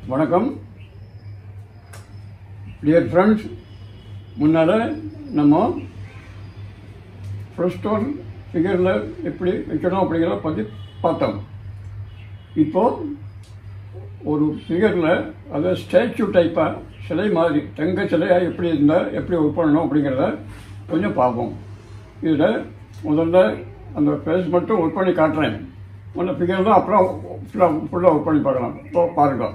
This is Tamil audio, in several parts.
வணக்கம் டியர் ஃப்ரெண்ட்ஸ் முன்னால் நம்ம ஃப்ரெஸ்டோன் ஃபிகரில் எப்படி வைக்கணும் அப்படிங்கிறத பற்றி பார்த்தோம் இப்போது ஒரு ஃபிகரில் அதை ஸ்டாச்சு டைப்பாக சிலை மாதிரி தங்க சிலையாக எப்படி இருந்தால் எப்படி ஒர்க் பண்ணணும் அப்படிங்கிறத கொஞ்சம் பார்ப்போம் இதில் முதல்ல அந்த ஃபேஸ் மட்டும் ஒர்க் பண்ணி காட்டுறேன் முதல்ல ஃபிகர் தான் அப்புறம் ஃபுல்லாக ஃபுல்லாக ஒர்க் பண்ணி பார்க்கலாம் இப்போ பாருங்கள்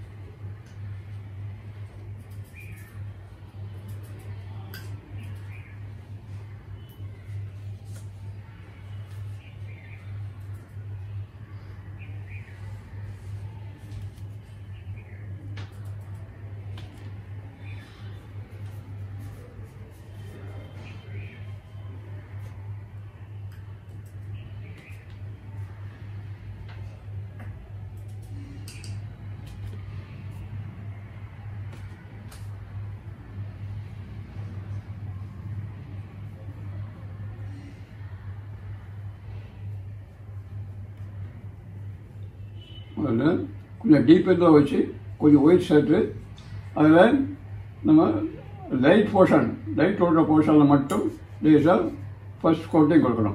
அதில் கொஞ்சம் டீப் இதாக வச்சு கொஞ்சம் ஒயிட் ஷர்ட்டு அதில் நம்ம லைட் போர்ஷன் லைட் ஓடுற போர்ஷனில் மட்டும் லேசாக ஃபர்ஸ்ட் கோட்டிங் கொடுக்கணும்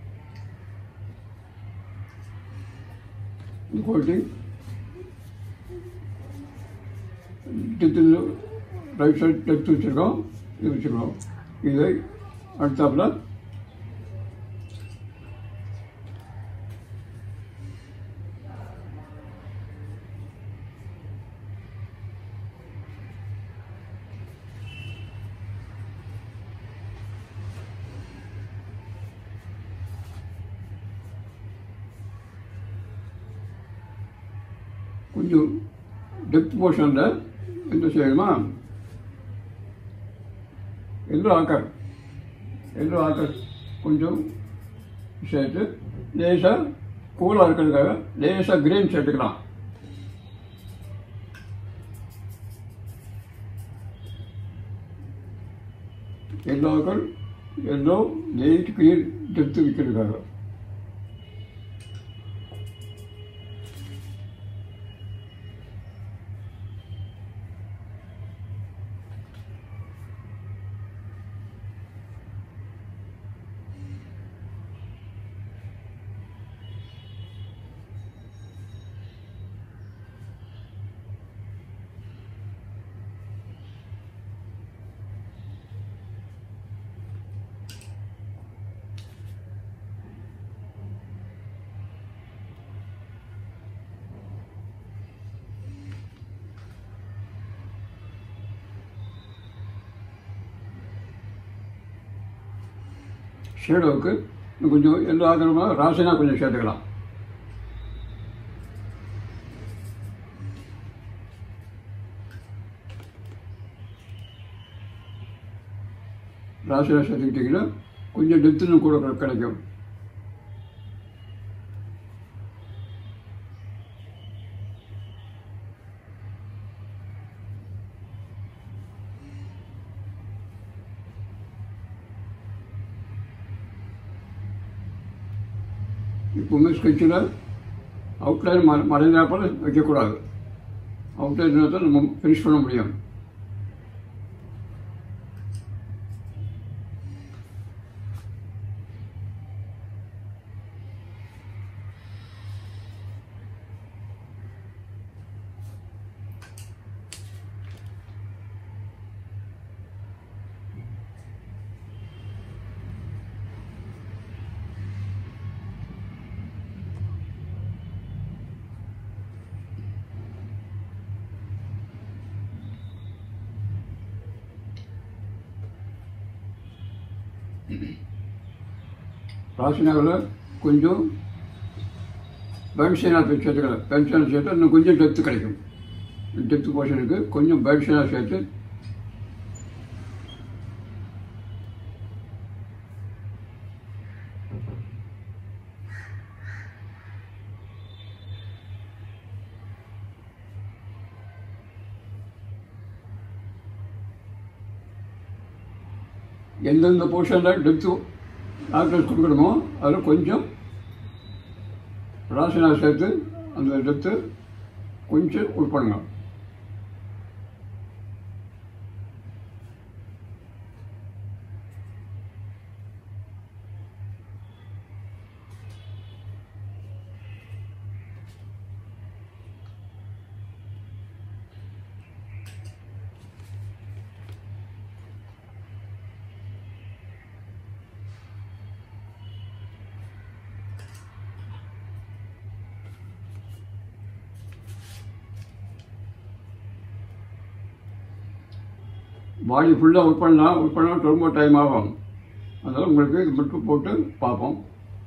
coating death right side death வச்சுருக்கோம் இது வச்சுருக்கோம் இதை அடுத்தாப்புல கொஞ்சம் டெப்த் போர்ஷனில் என்ன செய்யணுமா எல்லோ ஆக்கர் எல்லோ ஆக்கர் கொஞ்சம் சேர்த்து லேசாக கூலாக இருக்கிறதுக்காக லேசாக கிரீன் சேர்த்துக்கலாம் yellow ochre yellow light green depth வைக்கிறதுக்காக ஷேடோவுக்கு இன்னும் கொஞ்சம் எல்லோ ஆகிறமா ராசினா கொஞ்சம் சேர்த்துக்கலாம் ராசினா சேர்த்துக்கிட்டிங்கன்னா கொஞ்சம் டெப்த்துன்னு கூட கிடை- கிடைக்கும் எப்பவுமே ஸ்கெட்சில் அவுட்லைன் மற மறைந்தாப்பில் வைக்கக்கூடாது அவுட்லைன் தான் நம்ம ஃபினிஷ் பண்ண முடியும் ராசினாவில் கொஞ்சம் பென்ஷனாக சேர்த்துக்கலாம் பென்ஷன் சேர்த்து இன்னும் கொஞ்சம் டெப்த்து கிடைக்கும் டெப்த்து போர்ஷனுக்கு கொஞ்சம் பென்ஷனாக சேர்த்து எந்தெந்த போர்ஷனில் டெப்த்து டாக்டர்ஸ் கொடுக்கணுமோ அதில் கொஞ்சம் ராசினா சேர்த்து அந்த டெப்த்து கொஞ்சம் உட்படுங்க பாடி ஃபுல்லாக ஒர்க் பண்ணலாம் ஒர்க் பண்ணால் ரொம்ப டைம் ஆகும் அதனால் உங்களுக்கு இது மட்டும் போட்டு பார்ப்போம்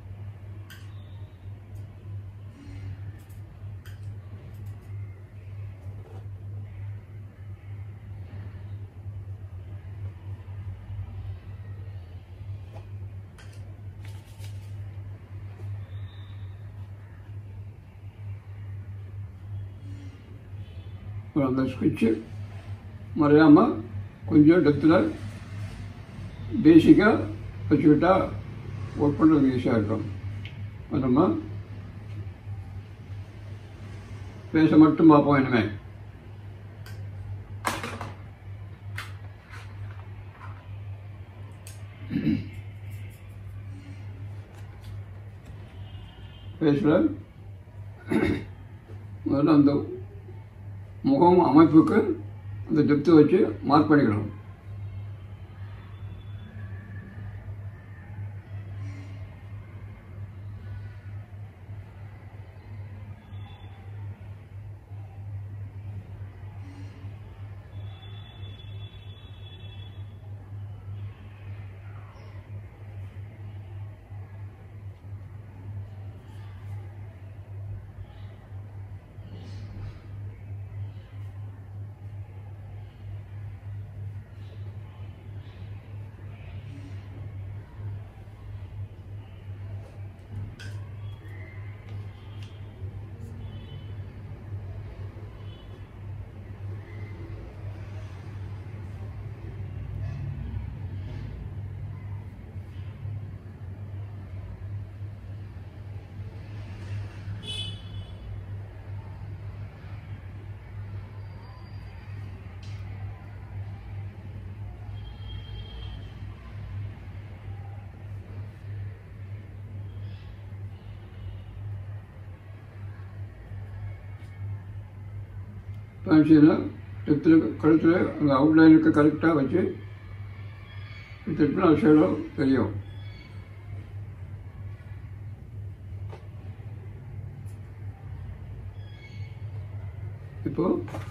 அந்த ஸ்விட்சு மறையாமல் கொஞ்சம் டெப்த்தில் பேசிக்காக வச்சுக்கிட்டா ஒர்க் பண்ணுறது ஈஸியாக இருக்கும் அது நம்ம பேச மட்டும் பார்ப்போம் இனிமே பேசுகிற முதல்ல அந்த முகம் அமைப்புக்கு அந்த டெப்த்து வச்சு மார்க் பண்ணிக்கணும் ஃபேன்சியில் டெப்த்தில் கழுத்தில் அந்த அவுட்லைனுக்கு கரெக்டாக வச்சு திருப்பினா ஷேடோ தெரியும் இப்போ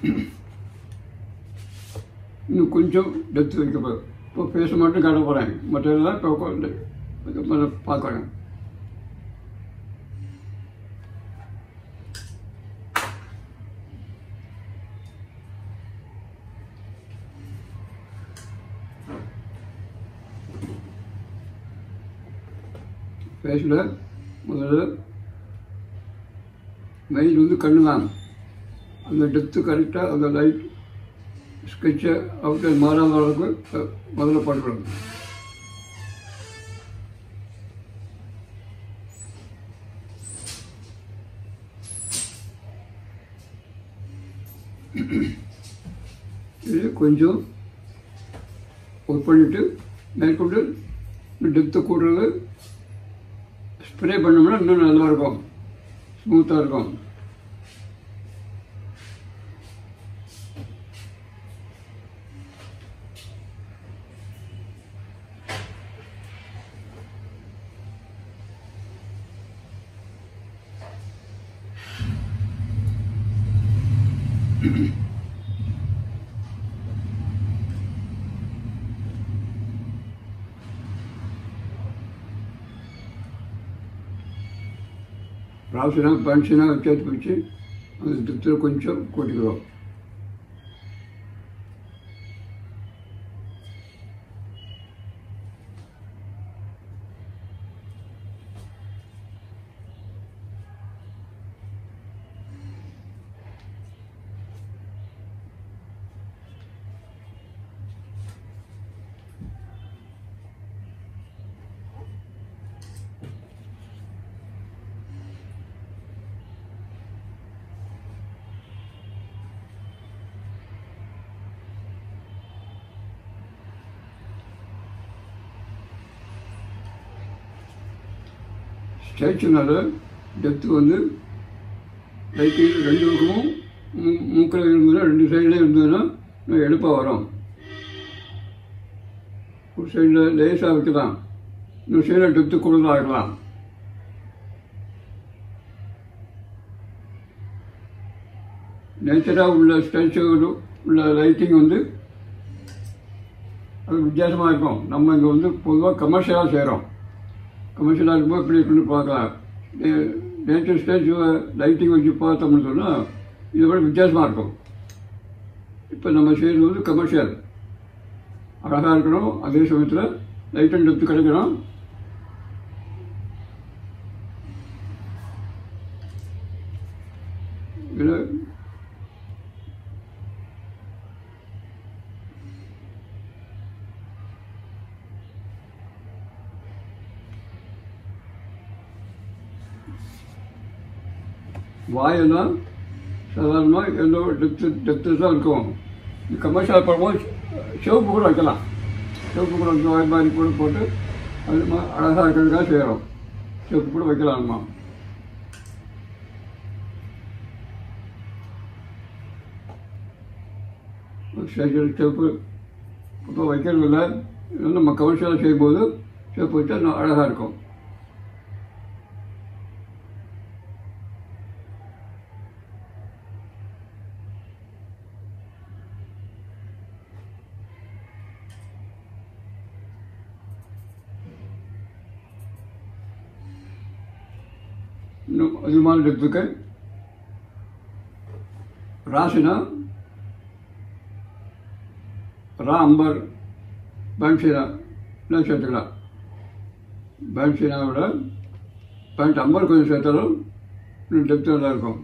இன்னும் கொஞ்சம் டெப்த் வைக்க போகிறேன் இப்போ பேச மட்டும் காட்ட போகிறேன் மற்றதெல்லாம் இப்போ பார்க்குறேன் ஃபேஸில் முதல்ல மெயின் வந்து கண்ணு தான் அந்த டெப்த்து கரெக்டாக அந்த லைட் ஸ்கெட்சை அவுட்லைன் மாறாத அளவுக்கு அஹ், முதல்ல பண்ணிக்கணும் இது கொஞ்சம் ஒர்க் பண்ணிவிட்டு மேற்கொண்டு டெப்த்து கூடுறது ஸ்ப்ரே பண்ணோம்னா இன்னும் நல்லா இருக்கும் ஸ்மூத்தாக இருக்கும் ராசினா பன்சினா சேர்த்து வச்சு அந்த திருப்தியில் கொஞ்சம் கூட்டிக்கிறோம் ஸ்டேச்சுனால டெப்த்து வந்து லைட்டு ரெண்டு பக்கமும் மூ- மூக்கில் இருந்ததுன்னா ரெண்டு சைடில் இருந்ததுன்னா இன்னும் எடுப்பாக வரும் ஒரு சைடில் லேசாக வைக்கலாம் இன்னொரு சைடில் டெப்த்து கூடுதலாக ஆகலாம் நேச்சராக உள்ள ஸ்டேச்சு உள்ள லைட்டிங் வந்து அது வித்தியாசமாக இருக்கும் நம்ம இங்கே வந்து பொதுவாக கமர்ஷியலாக செய்கிறோம் கமர்ஷியலாக இருக்கும்போது எப்படி இருக்குன்னு பார்க்கலாம் நேச்சர் ஸ்டேஜ் லைட்டிங் வச்சு பார்த்தோம்னு சொன்னால் இதை விட வித்தியாசமாக இருக்கும் இப்போ நம்ம செய்கிறது வந்து கமர்ஷியல் அழகாக இருக்கணும் அதே சமயத்தில் லைட் அண்ட் டெப்த் கிடைக்கணும் இதில் வாயெல்லாம் சாதாரணமாக எந்த டெப்த்து டெப்த்து தான் இருக்கும் கமர்ஷியல் பண்ணும்போது சிவப்பு கூட வைக்கலாம் சிவப்பு கூட வச்சு வாய் மாதிரி கூட போட்டு அது மா- அழகா இருக்கிறதுக்காக செய்கிறோம் சிவப்பு கூட வைக்கலாம்மா ஸ்டேஷன் சிவப்பு இப்போ வைக்கிறது இல்லை இது நம்ம கமர்ஷியலாக செய்யும்போது சிவப்பு வச்சா இன்னும் அழகாக இருக்கும் இன்னும் அதிகமான டெப்த்துக்கு ராசினா ரா அம்பர் பேன்சீனா எல்லாம் சேர்த்துக்கலாம் பேன்சீனாவோட பேண்ட் அம்பர் கொஞ்சம் சேர்த்தாலும் இன்னும் டெப்த்து நல்லா இருக்கும்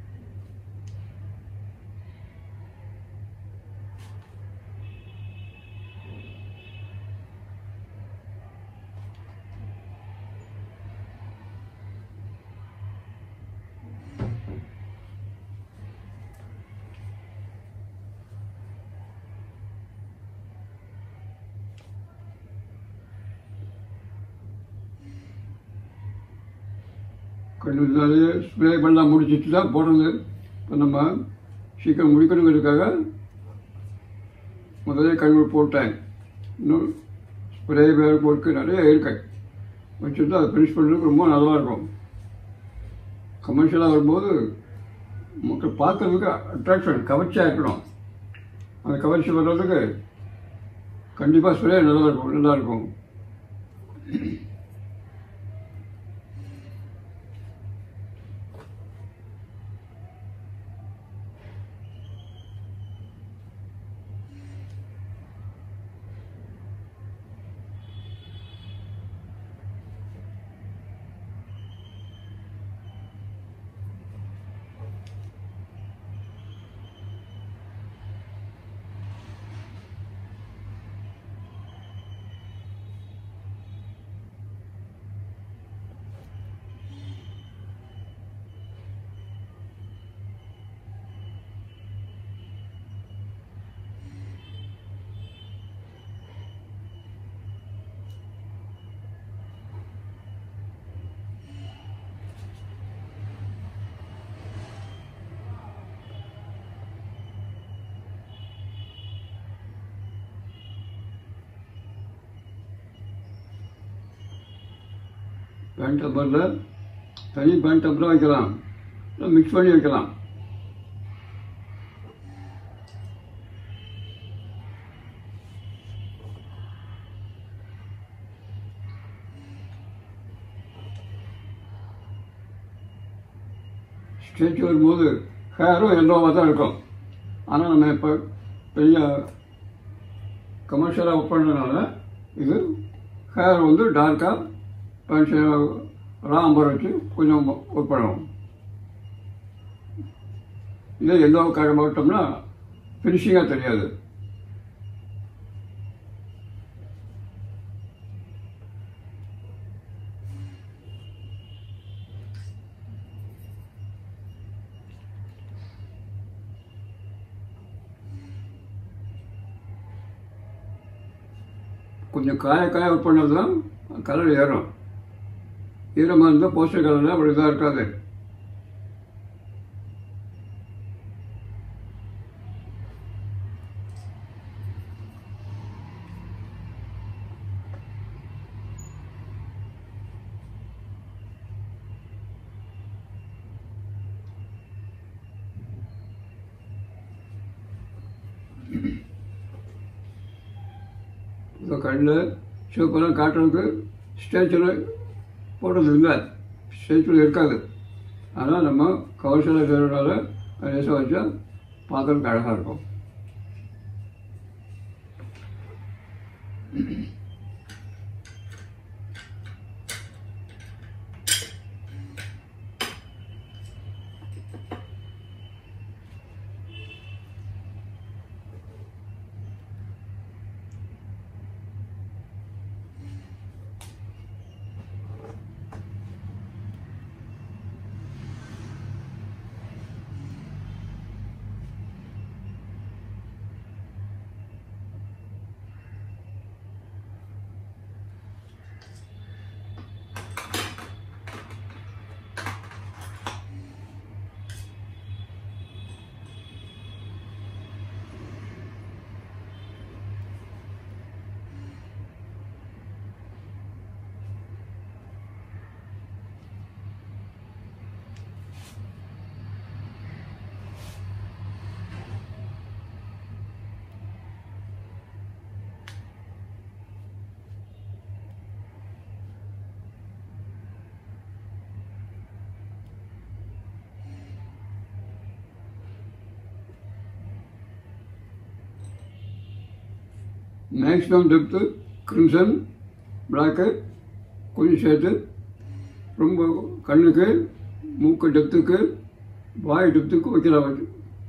கண்டு ஸ்ப்ரே பண்ணலாம் முடிச்சிட்டு தான் போடுறது இப்போ நம்ம சீக்கிரம் முடிக்கணுங்கிறதுக்காக முதலே கழுவி போட்டேன் இன்னும் ஸ்ப்ரே வேறு ஒர்க்கு நிறைய இருக்கு வச்சுட்டு அதை ஃபினிஷ் பண்ணுறதுக்கு ரொம்ப நல்லா இருக்கும் கமர்ஷியலாக வரும்போது மக்கள் பார்க்கறதுக்கு அட்ராக்ஷன் கவர்ச்சியாக இருக்கணும் அந்த கவர்ச்சி வர்றதுக்கு கண்டிப்பாக ஸ்ப்ரே நல்லா இருக்கும் நல்லா இருக்கும் பேண்ட் டப்பரில் தனி பேண்ட் டப்பரில் வைக்கலாம் இல்லை மிக்ஸ் பண்ணி வைக்கலாம் ஸ்டேஜ் வரும்போது ஹேரும் எல்லோவாக தான் இருக்கும் ஆனால் நம்ம இப்போ பெரிய கமர்ஷியலாக ஒர்க் பண்ணுறதுனால இது ஹேர் வந்து டார்க்காக பென்சில் ராம்பர் வச்சு கொஞ்சம் ஒர்க் பண்ணுவோம் இதே எல்லோ கரை போட்டோம்னா ஃபினிஷிங்காக தெரியாது கொஞ்சம் காய காய ஒர்க் பண்ணது தான் கலர் ஏறும் ஈரமாக இருந்தால் போஸ்டர் கலரில் அப்படி இதாக இருக்காது இப்போ கண்ணில் சிவப்பெல்லாம் காட்டுறதுக்கு ஸ்டேச்சில் போடுறது இல்லை ஸ்டேச்சில் இருக்காது ஆனால் நம்ம கவர்ஷியில் இருக்கிறதுனால லேசாக வச்சா பார்க்கறதுக்கு அழகாக இருக்கும் மேக்ஸிமம் டெப்த்து கிரிம்சன் பிளாக்கு கொஞ்சம் சேர்த்து ரொம்ப கண்ணுக்கு மூக்கு டெப்த்துக்கு வாய் டெப்த்துக்கு வைக்கலாம் வச்சு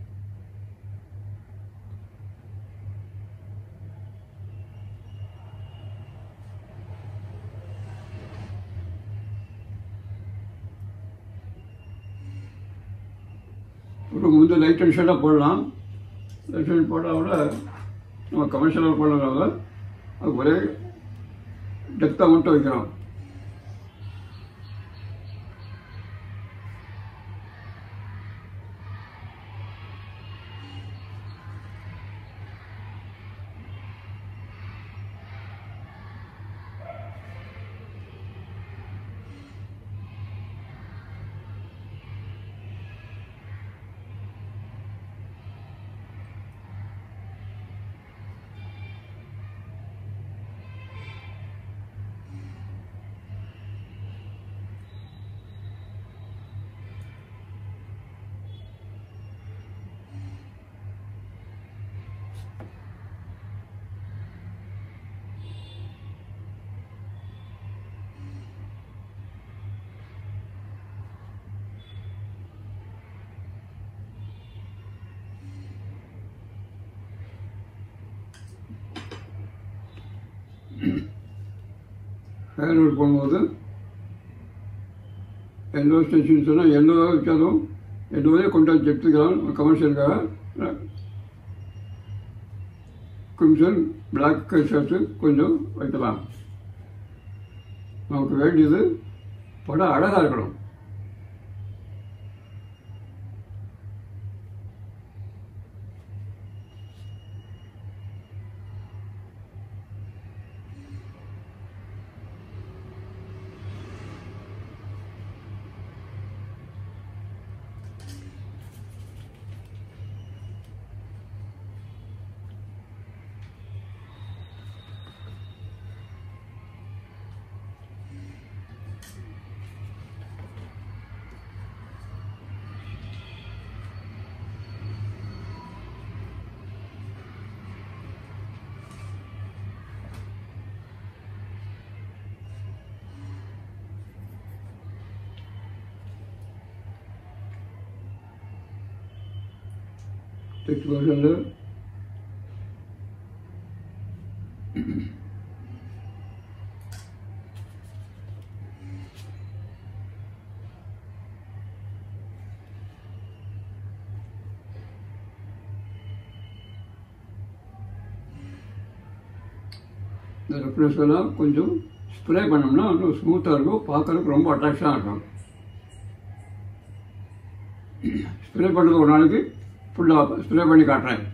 ஒரு வந்து லைட் அண்ட் ஷேடாக போடலாம் லைட் ஷேட் போட்டால் கூட நம்ம கமர்ஷியலாக போடுறதுனால அது ஒரே டெப்த்தாக மட்டும் வைக்கிறோம் ஹேர் ஒர்க் பண்ணும்போது எல்லோ ஸ்டேஷன் சொன்னால் எல்லோவாக வச்சாலும் எல்லோவே கொண்டு வந்து எடுத்துக்கலாம் கமர்ஷியலுக்காக கிரிம்சன் பிளாக் ஷர்ட்டு கொஞ்சம் வைக்கலாம் நமக்கு வேண்டியது படம் அழகாக இருக்கணும் டெக்ஸ்ட் வெர்ஷனில் இந்த ரெஃப்ரெஷ் எல்லாம் கொஞ்சம் ஸ்ப்ரே பண்ணோம்னா இன்னும் ஸ்மூத்தாக இருக்கும் பார்க்கறதுக்கு ரொம்ப அட்ராக்ஷனாக இருக்கும் ஸ்ப்ரே பண்ணுறது ஒரு நாளைக்கு ஃபுல்லாக ஸ்ப்ரே பண்ணி காட்டுறேன்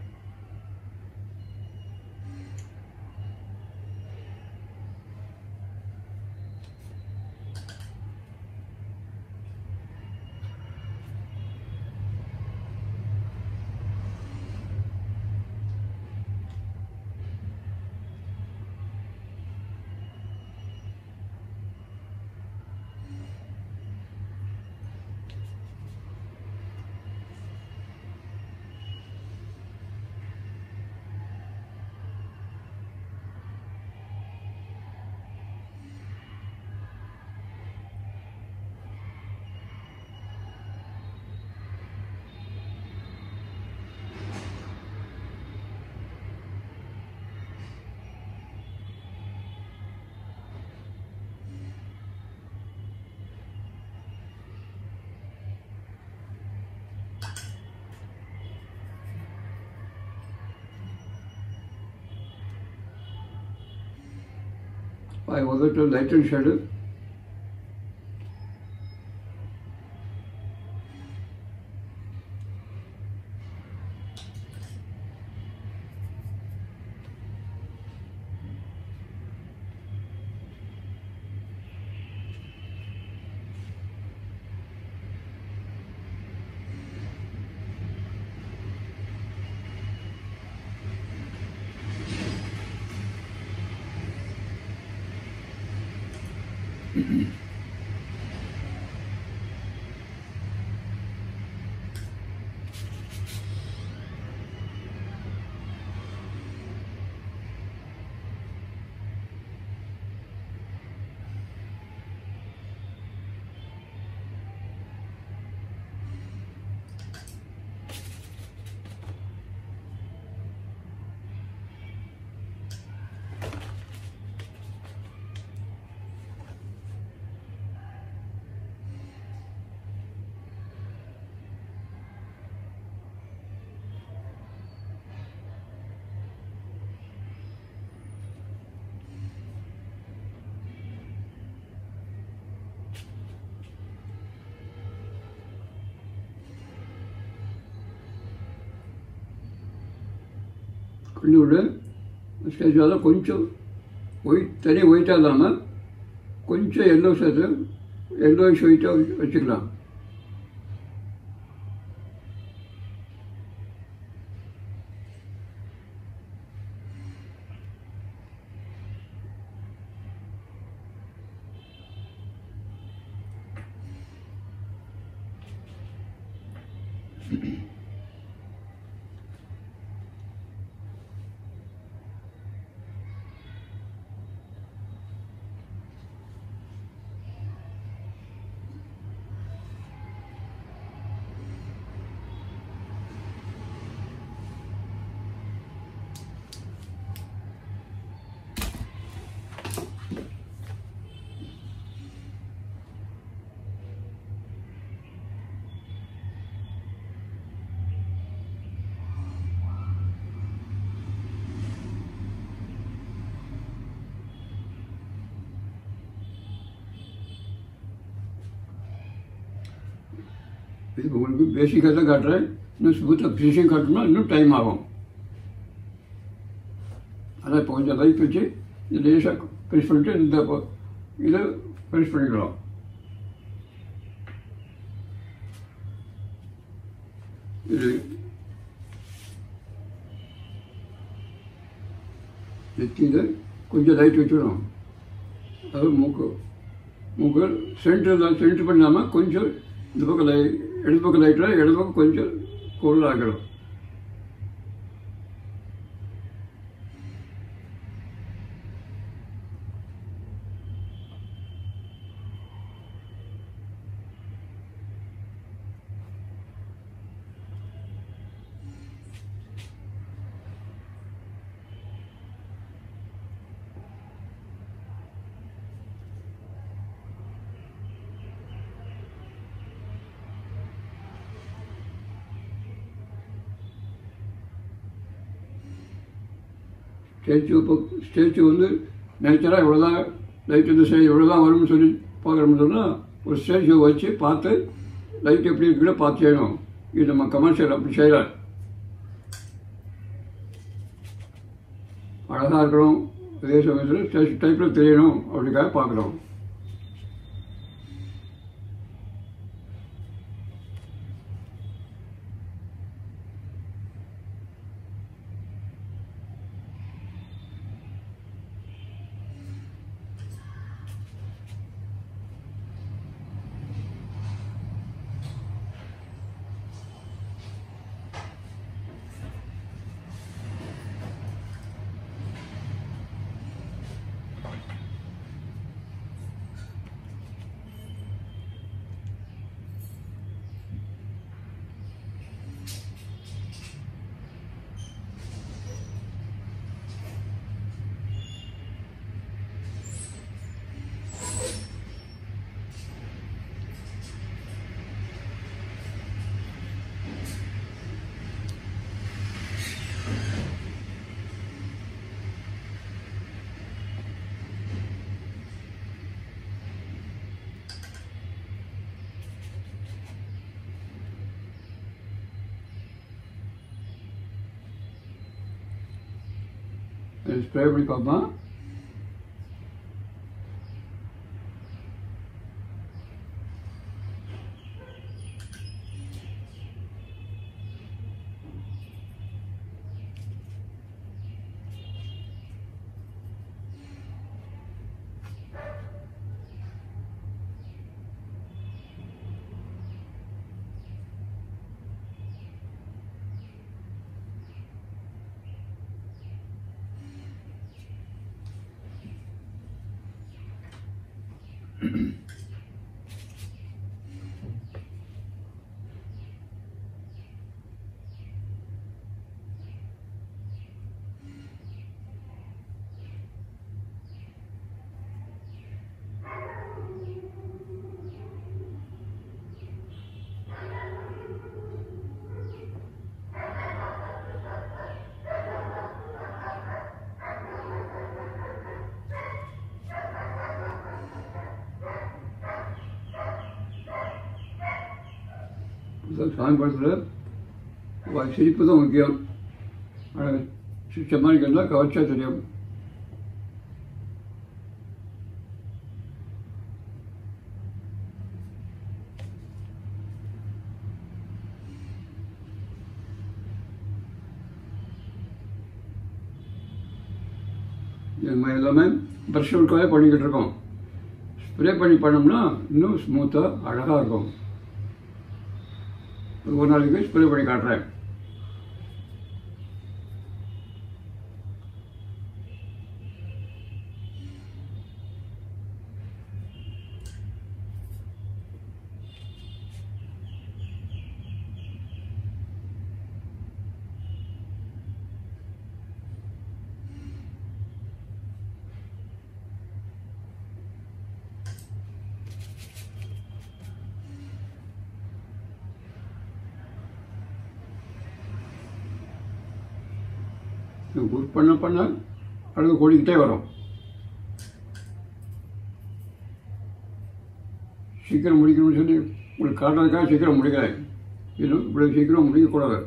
I was at a light and shadow. கொஞ்சம் விட ஸ்டேஜால் கொஞ்சம் ஒயிட் தனி ஒயிட்டாக இல்லாமல் கொஞ்சம் எல்லோ சேர்த்து எல்லோயிஷ் ஒயிட்டாக வச்சுக்கலாம் இது உங்களுக்கு பேசிக்காக தான் காட்டுறேன் இன்னும் ஸ்மூத்தாக ஃபினிஷிங் காட்டணும்னா இன்னும் டைம் ஆகும் அதான் இப்போ கொஞ்சம் லைட் வச்சு இது லேசாக ஃபினிஷ் பண்ணிட்டு இந்த இப்போ இதை ஃபினிஷ் பண்ணிக்கலாம் இது நெத்தியில் கொஞ்சம் லைட் வச்சுக்கணும் அது மூக்கு மூக்கு சென்டரில் சென்டர் பண்ணாமல் கொஞ்சம் இந்த பக்கம் லை இடது பக்கம் லைட்டில் இடது பக்கம் கொஞ்சம் கூடுதல் ஆக்கணும் ஸ்டேச்சு இப்போ ஸ்டேச்சு வந்து நேச்சராக இவ்வளோ தான் லைட் இந்த சைடு இவ்வளோ தான் வரும்னு சொல்லி பார்க்குறோம்னு சொன்னால் ஒரு ஸ்டேஜ் வச்சு பார்த்து லைட் எப்படி இருக்குன்னு பார்த்து செய்யணும் இது நம்ம கமர்ஷியல் அப்படி செய்யலாம் அழகாக இருக்கணும் அதே சமயத்தில் ஸ்டேஜ் டைப்பில் தெரியணும் அப்படிக்காக பார்க்குறோம் ஸ்ப்ரே பண்ணி பார்ப்போம் சாமி படத்தில் சிரிப்பு தான் முக்கியம் ஆனால் சமாளிக்கணும்னா கவர்ச்சியாக தெரியும் நம்ம எல்லாமே ப்ரஷ் ஒர்க்காகவே பண்ணிக்கிட்டு இருக்கோம் ஸ்ப்ரே பண்ணி பண்ணோம்னா இன்னும் ஸ்மூத்தாக அழகாக இருக்கும் ஒரு நாளைக்கு ஸ்ப்ரே பண்ணி காட்டுறேன் ஒர்க் பண்ண பண்ண அழகு கூடிக்கிட்டே வரும் சீக்கிரம் முடிக்கணும்னு சொல்லி உங்களுக்கு காட்டுறதுக்காக சீக்கிரம் முடிக்கிறேன் இன்னும் இவ்வளோ சீக்கிரம் முடிக்கக்கூடாது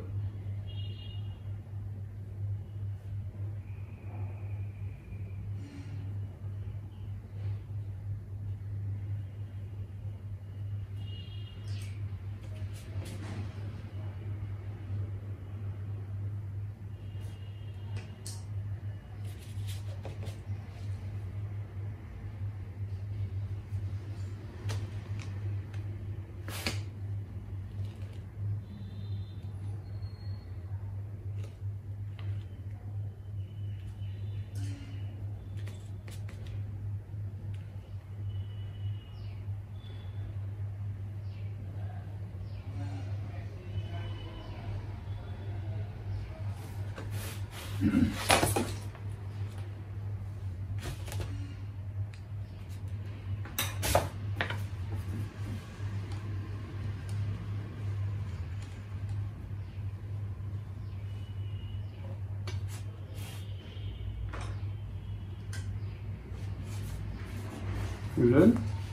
இதில்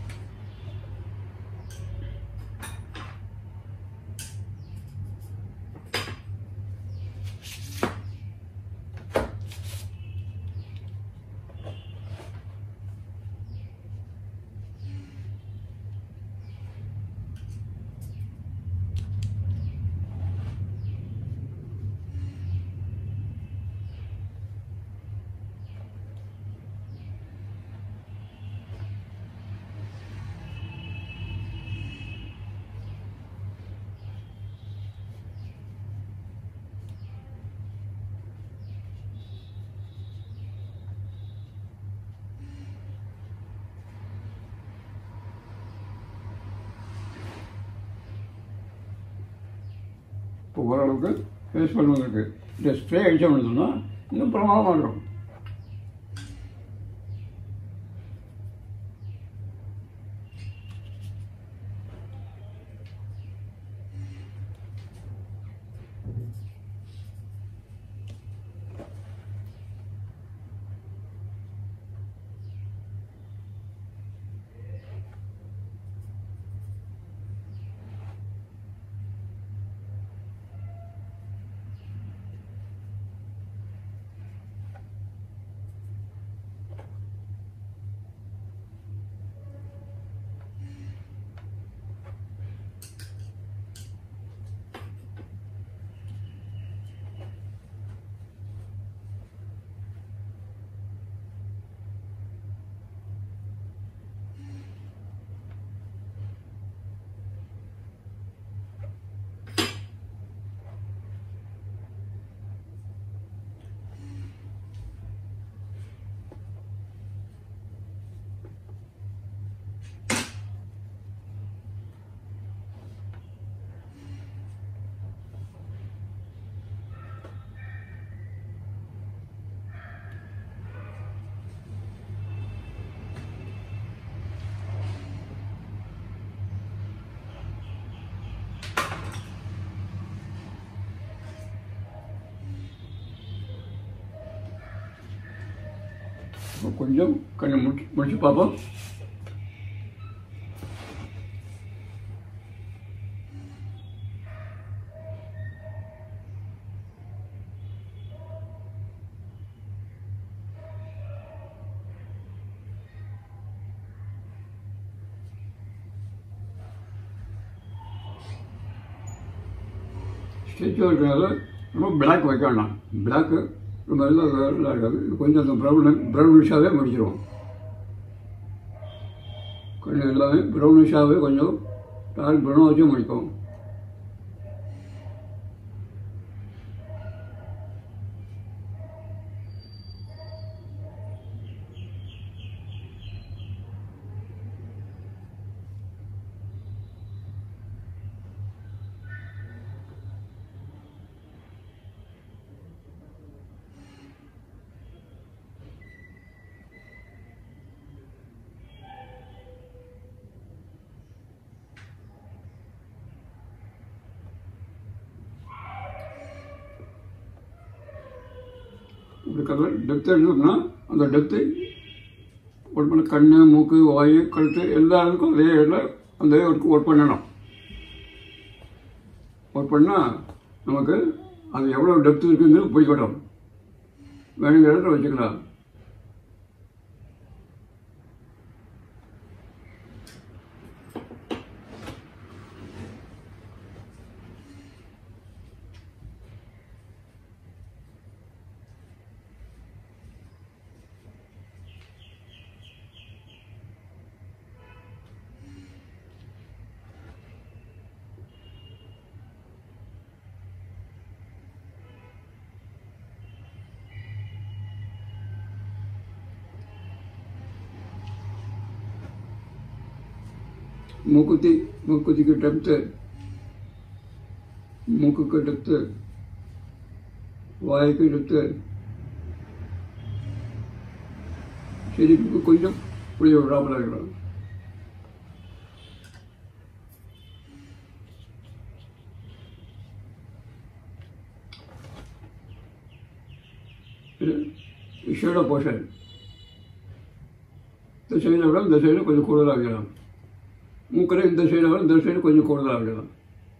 இப்போ ஓரளவுக்கு ஃபேஸ் பண்ணுவதற்கு இந்த ஸ்ப்ரே அடித்தோம்னு சொன்னால் இன்னும் பிரமாதமாக இருக்கும் இப்போ கொஞ்சம் கண்ணை முடிச்சு முடிச்சு பார்ப்போம் ஸ்டெச்சு இருக்கிறனால ரொம்ப பிளாக் வைக்க வேண்டாம் பிளாக்கு ரொம்ப எல்லாம் நல்லா இருக்காது இது கொஞ்சம் அந்த ப்ரௌன் ப்ரௌனிஷாகவே முடிச்சிருவோம் கொஞ்சம் எல்லாமே ப்ரௌனிஷாகவே கொஞ்சம் டார்க் ப்ரௌனாக வச்சு முடிப்போம் இப்படி கலர் டெப்த் எடுத்தோம்னா அந்த டெப்த்து ஒர்க் பண்ண கண் மூக்கு வாயு கழுத்து எல்லா இதுக்கும் அதே இதில் அந்த ஒர்க் ஒர்க் பண்ணணும் ஒர்க் பண்ணால் நமக்கு அது எவ்வளோ டெப்த் இருக்குங்கிறது போய்க்கட்டும் வேணுங்கிற இடத்துல வச்சுக்கலாம் மூக்குத்தி மூக்குத்திக்கு டெப்த்து மூக்குக்கு டெப்த்து வாய்க்கு டெப்த்து செடிப்புக்கு கொஞ்சம் புளிய விடாமல் இருக்கணும் இது ஷேடோ போர்ஷன் இந்த சைடை விட இந்த சைடு கொஞ்சம் கூடுதலாக வைக்கலாம் மூக்கில் இந்த சைடை விட இந்த சைடு கொஞ்சம் கூடுதலாக வைக்கலாம்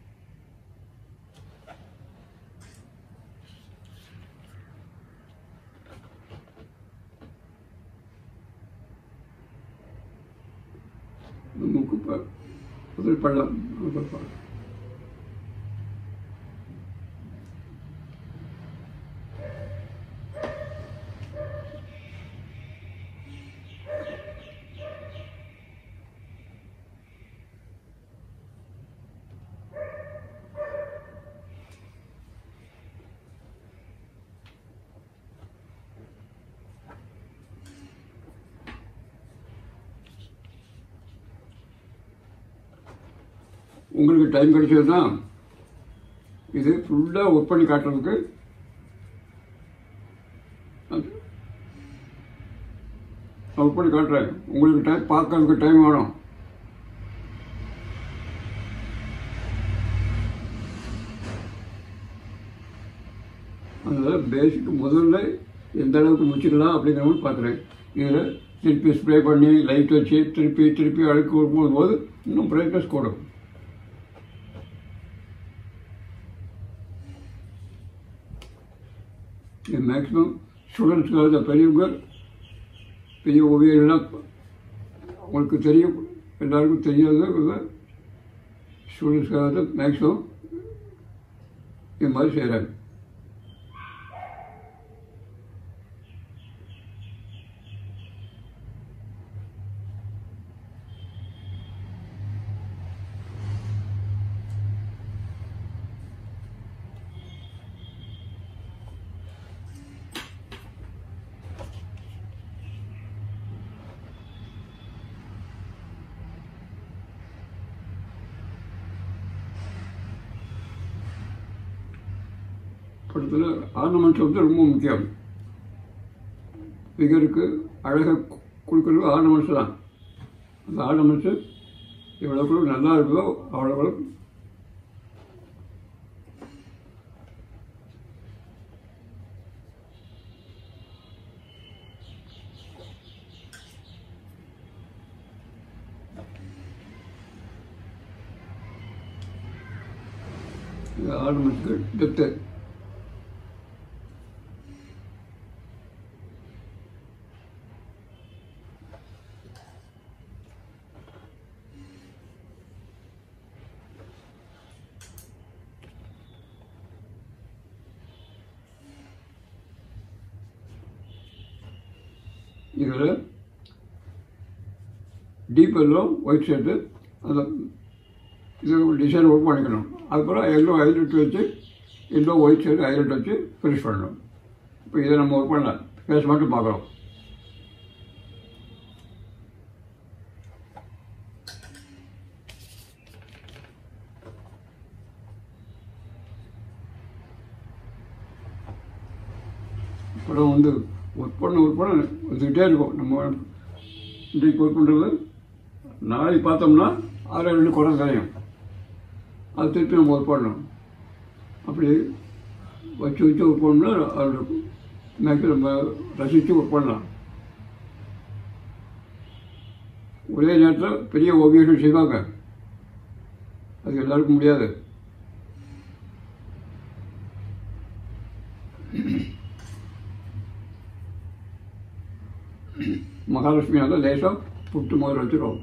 இந்த மூக்கு ப- முதல் பள்ளம் முதல் பள்ளம் உங்களுக்கு டைம் கிடைச்சதுன்னா இது ஃபுல்லாக ஒர்க் பண்ணி காட்டுறதுக்கு ஒர்க் பண்ணி காட்டுறேன் உங்களுக்கு டைம் பார்க்கறதுக்கு டைம் வேணும் அதனால் பேசிக் முதல்ல எந்த அளவுக்கு முடிச்சுக்கலாம் அப்படிங்கிற மாதிரி பார்க்குறேன் இதில் திருப்பி ஸ்ப்ரே பண்ணி லைட் வச்சு திருப்பி திருப்பி அழுக்கு போது இன்னும் பிரைட்னஸ் கூடும் இது மேக்ஸிமம் ஸ்டூடெண்ட்ஸ்க்காக பெரியவங்க பெரிய ஓவியர்கள்லாம் உங்களுக்கு தெரியும் எல்லாருக்கும் தெரியாத ஸ்டூடெண்ட்ஸ்க்காக தான் மேக்ஸிமம் இது மாதிரி செய்கிறாங்க படத்தில் ஆர்னமெண்ட்ஸ் வந்து ரொம்ப முக்கியம் ஃபிகருக்கு அழகாக கொடுக்குறது ஆர்னமெண்ட்ஸ் தான் அந்த ஆர்னமெண்ட்ஸு எவ்வளோக்குள்ள நல்லா இருக்குதோ அவ்வளோ இது ஆரம்பத்துக்கு டெப்த்து இதில் டீப் எல்லோ ஒயிட் ஷர்ட்டு அந்த இது டிசைன் ஒர்க் பண்ணிக்கணும் அதுக்கப்புறம் எல்லோ ஹைலைட் வச்சு எல்லோ ஒயிட் ஷர்ட் ஹைலைட் வச்சு ஃபினிஷ் பண்ணணும் இப்போ இதை நம்ம ஒர்க் பண்ணல ஃபேஸ் மட்டும் பார்க்குறோம் படம் வந்து ஒர்க் பண்ண ஒர்க் பண்ண வந்துக்கிட்டே இருக்கும் நம்ம இன்றைக்கு ஒர்க் பண்ணுறது நாளைக்கு பார்த்தோம்னா அதில் ரெண்டு குறை தெரியும் அது திருப்பி நம்ம ஒர்க் பண்ணணும் அப்படி வச்சு வச்சு ஒர்க் பண்ணோம்னா அதோட மேற்கு நம்ம ரசித்து ஒர்க் பண்ணலாம் ஒரே நேரத்தில் பெரிய ஓவியர்கள் செய்வாங்க அது எல்லாருக்கும் முடியாது மகாலட்சுமியாக லேசாக புட்டு மாதிரி வச்சுருவோம்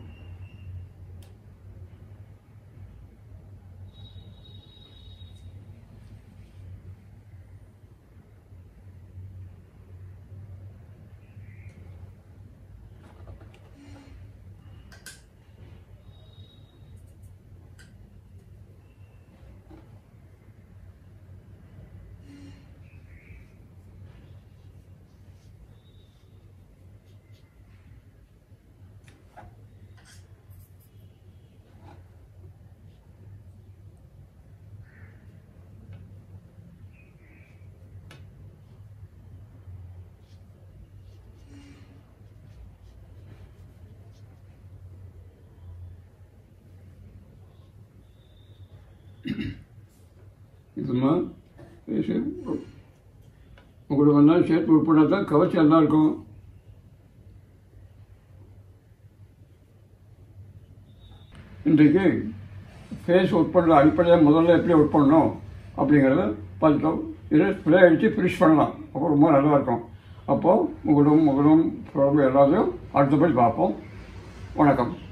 இதெல்லாம் பேசி உங்களுக்கு வந்தாலும் சேர்த்து ஒர்க் பண்ணால் தான் கவர்ச்சி நல்லா இருக்கும் இன்றைக்கு ஃபேஸ் ஒர்க் பண்ணுற அடிப்படையாக முதல்ல எப்படி ஒர்க் பண்ணணும் அப்படிங்கிறத பார்த்தோம் இதை ஸ்ப்ரே அடித்து ஃபினிஷ் பண்ணலாம் அப்போ ரொம்ப நல்லா இருக்கும் அப்போது முகடும் முகடும் எல்லாத்தையும் அடுத்தபடி பார்ப்போம் வணக்கம்